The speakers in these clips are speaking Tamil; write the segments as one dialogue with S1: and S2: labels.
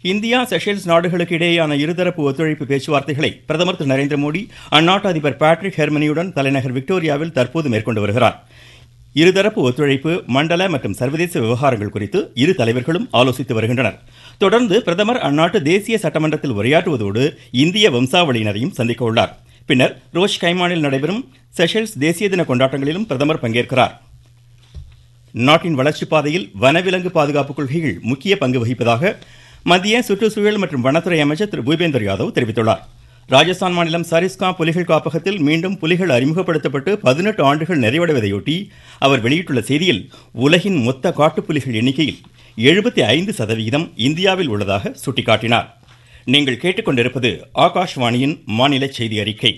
S1: இந்தியா செஷல்ஸ் நாடுகளுக்கு இடையேயான இருதரப்பு ஒத்துழைப்பு பேச்சுவார்த்தைகளை பிரதமர் திரு நரேந்திர மோடி அந்நாட்டு அதிபர் பேட்ரிக் ஹெர்மனியுடன் தலைநகர் விக்டோரியாவில் தற்போது மேற்கொண்டு வருகிறார் இருதரப்பு ஒத்துழைப்பு மண்டல மற்றும் சர்வதேச விவகாரங்கள் குறித்து இரு தலைவர்களும் ஆலோசித்து வருகின்றனர் தொடர்ந்து பிரதமர் அந்நாட்டு தேசிய சட்டமன்றத்தில் உரையாற்றுவதோடு இந்திய வம்சாவளியினரையும் சந்திக்க உள்ளார் பின்னர் ரோஷ் கைமானில் நடைபெறும் செஷல்ஸ் தேசிய தின கொண்டாட்டங்களிலும் பிரதமர் பங்கேற்கிறார் நாட்டின் வளர்ச்சிப் பாதையில் வனவிலங்கு பாதுகாப்பு கொள்கைகள் முக்கிய பங்கு வகிப்பதாக மத்திய சுற்றுச்சூழல் மற்றும் வனத்துறை அமைச்சர் திரு பூபேந்தர் யாதவ் தெரிவித்துள்ளார் ராஜஸ்தான் மாநிலம் சரிஸ்கா புலிகள் காப்பகத்தில் மீண்டும் புலிகள் அறிமுகப்படுத்தப்பட்டு பதினெட்டு ஆண்டுகள் நிறைவடைவதையொட்டி அவர் வெளியிட்டுள்ள செய்தியில் உலகின் மொத்த காட்டுப்புலிகள் எண்ணிக்கையில் எழுபத்தி ஐந்து சதவிகிதம் இந்தியாவில் உள்ளதாக சுட்டிக்காட்டினார் நீங்கள் கேட்டுக்கொண்டிருப்பது ஆகாஷ்வாணியின் மாநில செய்தி அறிக்கை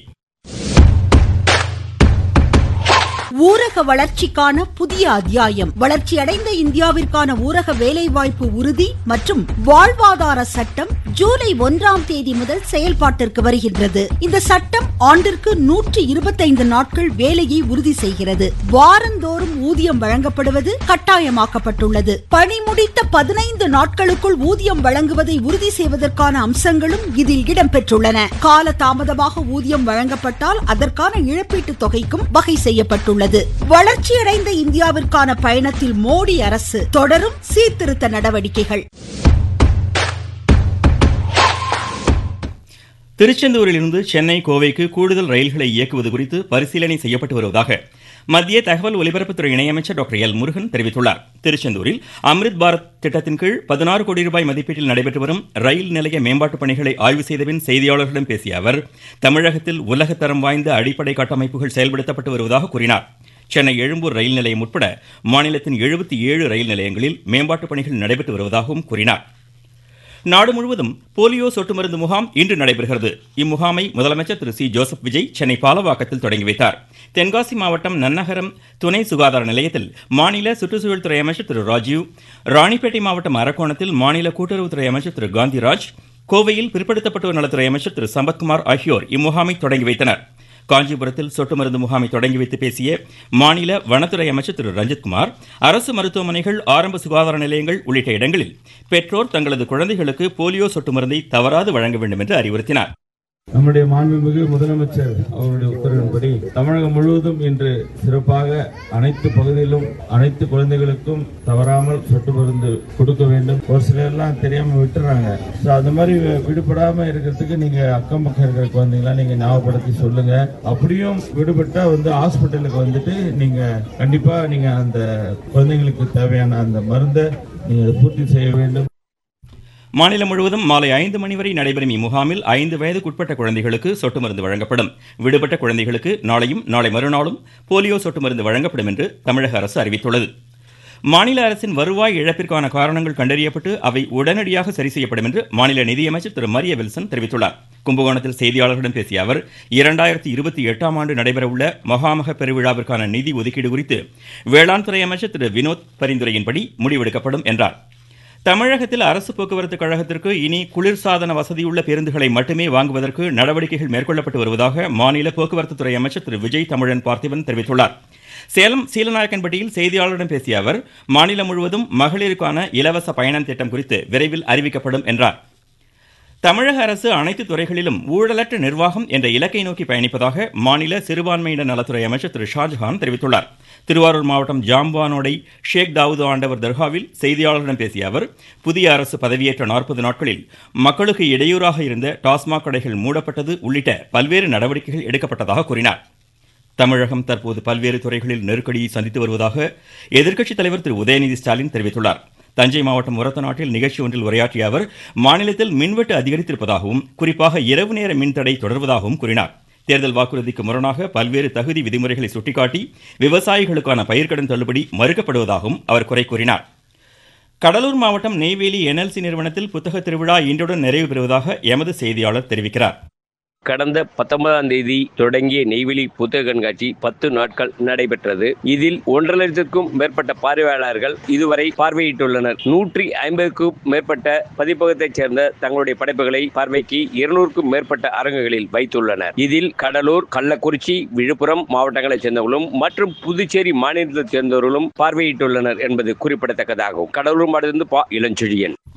S2: ஊரக வளர்ச்சிக்கான புதிய அத்தியாயம் வளர்ச்சியடைந்த இந்தியாவிற்கான ஊரக வேலைவாய்ப்பு உறுதி மற்றும் வாழ்வாதார சட்டம் ஜூலை ஒன்றாம் தேதி முதல் செயல்பாட்டிற்கு வருகின்றது இந்த சட்டம் ஆண்டிற்கு நூற்றி இருபத்தைந்து நாட்கள் வேலையை உறுதி செய்கிறது வாரந்தோறும் ஊதியம் வழங்கப்படுவது கட்டாயமாக்கப்பட்டுள்ளது பணி முடித்த பதினைந்து நாட்களுக்குள் ஊதியம் வழங்குவதை உறுதி செய்வதற்கான அம்சங்களும் இதில் இடம்பெற்றுள்ளன கால தாமதமாக ஊதியம் வழங்கப்பட்டால் அதற்கான இழப்பீட்டு தொகைக்கும் வகை செய்யப்பட்டுள்ளது உள்ளது வளர்ச்சியடைந்த இந்தியாவிற்கான பயணத்தில் மோடி அரசு தொடரும் சீர்திருத்த நடவடிக்கைகள்
S1: திருச்செந்தூரிலிருந்து சென்னை கோவைக்கு கூடுதல் ரயில்களை இயக்குவது குறித்து பரிசீலனை செய்யப்பட்டு வருவதாக மத்திய தகவல் ஒலிபரப்புத்துறை இணையமைச்சர் டாக்டர் எல் முருகன் தெரிவித்துள்ளார் திருச்செந்தூரில் அம்ரித் பாரத் திட்டத்தின் கீழ் பதினாறு கோடி ரூபாய் மதிப்பீட்டில் நடைபெற்று வரும் ரயில் நிலைய மேம்பாட்டு பணிகளை ஆய்வு செய்தபின் செய்தியாளர்களிடம் பேசிய அவர் தமிழகத்தில் உலகத்தரம் வாய்ந்த அடிப்படை கட்டமைப்புகள் செயல்படுத்தப்பட்டு வருவதாக கூறினார் சென்னை எழும்பூர் ரயில் நிலையம் உட்பட மாநிலத்தின் எழுபத்தி ஏழு ரயில் நிலையங்களில் மேம்பாட்டு பணிகள் நடைபெற்று வருவதாகவும் கூறினார் நாடு முழுவதும் போலியோ சொட்டு மருந்து முகாம் இன்று நடைபெறுகிறது இம்முகாமை முதலமைச்சர் திரு சி ஜோசப் விஜய் சென்னை பாலவாக்கத்தில் தொடங்கி வைத்தார் தென்காசி மாவட்டம் நன்னகரம் துணை சுகாதார நிலையத்தில் மாநில சுற்றுச்சூழல் துறை அமைச்சர் திரு ராஜீவ் ராணிப்பேட்டை மாவட்டம் அரக்கோணத்தில் மாநில கூட்டுறவுத்துறை அமைச்சர் திரு காந்திராஜ் கோவையில் பிற்படுத்தப்பட்டோர் நலத்துறை அமைச்சர் திரு சம்பத்குமார் ஆகியோர் இம்முகாமை தொடங்கி வைத்தனர் காஞ்சிபுரத்தில் சொட்டு மருந்து முகாமை தொடங்கி வைத்து பேசிய மாநில வனத்துறை அமைச்சர் திரு ரஞ்சித்குமார் அரசு மருத்துவமனைகள் ஆரம்ப சுகாதார நிலையங்கள் உள்ளிட்ட இடங்களில் பெற்றோர் தங்களது குழந்தைகளுக்கு போலியோ சொட்டு மருந்தை தவறாது வழங்க வேண்டும் என்று அறிவுறுத்தினார்
S3: நம்முடைய மாண்புமிகு முதலமைச்சர் அவருடைய உத்தரவின்படி தமிழகம் முழுவதும் இன்று சிறப்பாக அனைத்து பகுதியிலும் அனைத்து குழந்தைகளுக்கும் தவறாமல் சொட்டு மருந்து கொடுக்க வேண்டும் ஒரு சிலர் எல்லாம் தெரியாம விட்டுறாங்க ஸோ அந்த மாதிரி விடுபடாம இருக்கிறதுக்கு நீங்க அக்கம் பக்கம் இருக்கிற குழந்தைங்களாம் நீங்க ஞாபகப்படுத்தி சொல்லுங்க அப்படியும் விடுபட்டா வந்து ஹாஸ்பிட்டலுக்கு வந்துட்டு நீங்க கண்டிப்பா நீங்க அந்த குழந்தைங்களுக்கு தேவையான அந்த மருந்தை நீங்க பூர்த்தி செய்ய வேண்டும்
S1: மாநிலம் முழுவதும் மாலை ஐந்து மணி வரை நடைபெறும் இம்முகாமில் ஐந்து வயதுக்குட்பட்ட குழந்தைகளுக்கு சொட்டு மருந்து வழங்கப்படும் விடுபட்ட குழந்தைகளுக்கு நாளையும் நாளை மறுநாளும் போலியோ சொட்டு மருந்து வழங்கப்படும் என்று தமிழக அரசு அறிவித்துள்ளது மாநில அரசின் வருவாய் இழப்பிற்கான காரணங்கள் கண்டறியப்பட்டு அவை உடனடியாக சரி செய்யப்படும் என்று மாநில நிதியமைச்சர் திரு மரிய வில்சன் தெரிவித்துள்ளார் கும்பகோணத்தில் செய்தியாளர்களிடம் பேசிய அவர் இரண்டாயிரத்தி இருபத்தி எட்டாம் ஆண்டு நடைபெறவுள்ள மகாமக பெருவிழாவிற்கான நிதி ஒதுக்கீடு குறித்து வேளாண் துறை அமைச்சர் திரு வினோத் பரிந்துரையின்படி முடிவெடுக்கப்படும் என்றார் தமிழகத்தில் அரசு போக்குவரத்து கழகத்திற்கு இனி குளிர்சாதன வசதியுள்ள பேருந்துகளை மட்டுமே வாங்குவதற்கு நடவடிக்கைகள் மேற்கொள்ளப்பட்டு வருவதாக மாநில போக்குவரத்து துறை அமைச்சர் திரு விஜய் தமிழன் பார்த்திபன் தெரிவித்துள்ளார் சேலம் சீலநாயக்கன்பட்டியில் செய்தியாளர்களிடம் பேசிய அவர் மாநிலம் முழுவதும் மகளிருக்கான இலவச பயணம் திட்டம் குறித்து விரைவில் அறிவிக்கப்படும் என்றார் தமிழக அரசு அனைத்து துறைகளிலும் ஊழலற்ற நிர்வாகம் என்ற இலக்கை நோக்கி பயணிப்பதாக மாநில சிறுபான்மையினர் நலத்துறை அமைச்சர் திரு ஷாஜஹான் தெரிவித்துள்ளார் திருவாரூர் மாவட்டம் ஜாம்பானோடை ஷேக் தாவூது ஆண்டவர் தர்காவில் செய்தியாளர்களிடம் பேசிய அவர் புதிய அரசு பதவியேற்ற நாற்பது நாட்களில் மக்களுக்கு இடையூறாக இருந்த டாஸ்மாக் கடைகள் மூடப்பட்டது உள்ளிட்ட பல்வேறு நடவடிக்கைகள் எடுக்கப்பட்டதாக கூறினார் தமிழகம் தற்போது பல்வேறு துறைகளில் நெருக்கடியை சந்தித்து வருவதாக எதிர்க்கட்சித் தலைவர் திரு உதயநிதி ஸ்டாலின் தெரிவித்துள்ளார் தஞ்சை மாவட்டம் உரத்தநாட்டில் நிகழ்ச்சி ஒன்றில் உரையாற்றிய அவர் மாநிலத்தில் மின்வெட்டு அதிகரித்திருப்பதாகவும் குறிப்பாக இரவு நேர மின்தடை தொடர்வதாகவும் கூறினார் தேர்தல் வாக்குறுதிக்கு முரணாக பல்வேறு தகுதி விதிமுறைகளை சுட்டிக்காட்டி விவசாயிகளுக்கான பயிர்க்கடன் தள்ளுபடி மறுக்கப்படுவதாகவும் அவர் குறை கூறினார் கடலூர் மாவட்டம் நெய்வேலி என்எல்சி நிறுவனத்தில் புத்தக திருவிழா இன்றுடன் நிறைவு பெறுவதாக எமது செய்தியாளர் தெரிவிக்கிறார்
S4: கடந்த பத்தொன்பதாம் தேதி தொடங்கிய நெய்வேலி புத்தக கண்காட்சி பத்து நாட்கள் நடைபெற்றது இதில் ஒன்றரை லட்சத்திற்கும் மேற்பட்ட பார்வையாளர்கள் இதுவரை பார்வையிட்டுள்ளனர் நூற்றி ஐம்பதுக்கும் மேற்பட்ட பதிப்பகத்தைச் சேர்ந்த தங்களுடைய படைப்புகளை பார்வைக்கு இருநூறுக்கும் மேற்பட்ட அரங்குகளில் வைத்துள்ளனர் இதில் கடலூர் கள்ளக்குறிச்சி விழுப்புரம் மாவட்டங்களைச் சேர்ந்தவர்களும் மற்றும் புதுச்சேரி மாநிலத்தைச் சேர்ந்தவர்களும் பார்வையிட்டுள்ளனர் என்பது குறிப்பிடத்தக்கதாகும் கடலூர் மாவட்டத்திலிருந்து பா இளஞ்செழியன்